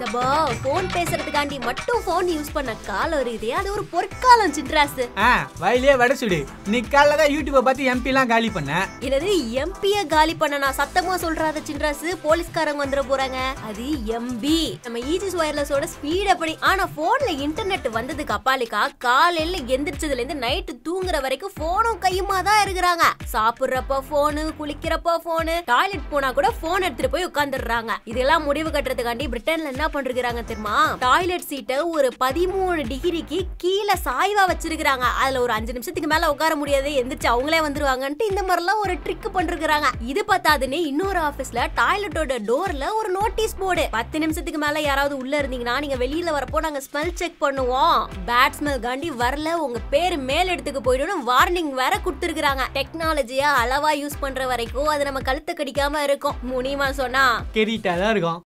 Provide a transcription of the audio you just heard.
சபா phone பேசுறதுக்காண்டி மட்டும் phone use பண்ண காலம் இருக்குது அது ஒரு பொற்காலம் சின்ராசு ஆ வயலே வடை சுடு இன்னைக்கு காலைல தான் யூடியூப்பை பார்த்து எம்பிலாம் காலி பண்ணேன் என்னது எம்பிய காலி பண்ண நான் சத்தமா சொல்றாத சின்ராசு போலீஸ்காரங்க வந்துட போறாங்க அது எம்பி நம்ம ஈஜிஸ் ஒயர்லெஸோட ஸ்பீட் அப்படி ஆனா போன்ல இன்டர்நெட் வந்ததுக்கு அப்பாலிக்கா காலையில எந்திரிச்சதுல இருந்து நைட்டு தூங்குற வரைக்கும் போனும் கையுமா தான் இருக்கிறாங்க சாப்பிடுறப்ப போனு குளிக்கிறப்ப போனு டாய்லெட் போனா கூட போன் எடுத்துட்டு போய் உட்காந்துடுறாங்க இதெல்லாம் முடிவு கட்டுறதுக்காண்டி பிரிட்டன்ல என்ன பண்றாங்க தெரியுமா டாய்லெட் சீட்டை ஒரு பதிமூணு டிகிரிக்கு கீழே சாய்வா வச்சிருக்காங்க அதுல ஒரு அஞ்சு நிமிஷத்துக்கு மேல உட்கார முடியாது எந்திரிச்சு அவங்களே வந்துருவாங்கன்ட்டு இந்த மாதிரிலாம் ஒரு ட்ரிக் பண்றாங்க இது பத்தாதுன்னு இன்னொரு ஆபீஸ்ல டாய்லெட்டோட டோர்ல ஒரு நோட்டீஸ் போர்டு பத்து நிமிஷத்துக்கு மேல யாராவது உள்ள இருந்தீங்கன்னா நீங்க வெளியில வரப்போ நாங்க ஸ்மெல் செக் பண்ணுவோம் பேட் ஸ்மெல் காண்டி வரல உங்க பேரு மேல் இடத்துக்கு போயிடும் வார்னிங் வேற கொடுத்துருக்காங்க டெக்னாலஜியா அளவா யூஸ் பண்ற வரைக்கும் அது நம்ம கழுத்தை கடிக்காம இருக்கும் முனிமா சொன்னா கெரிட்டா தான் இருக்கும்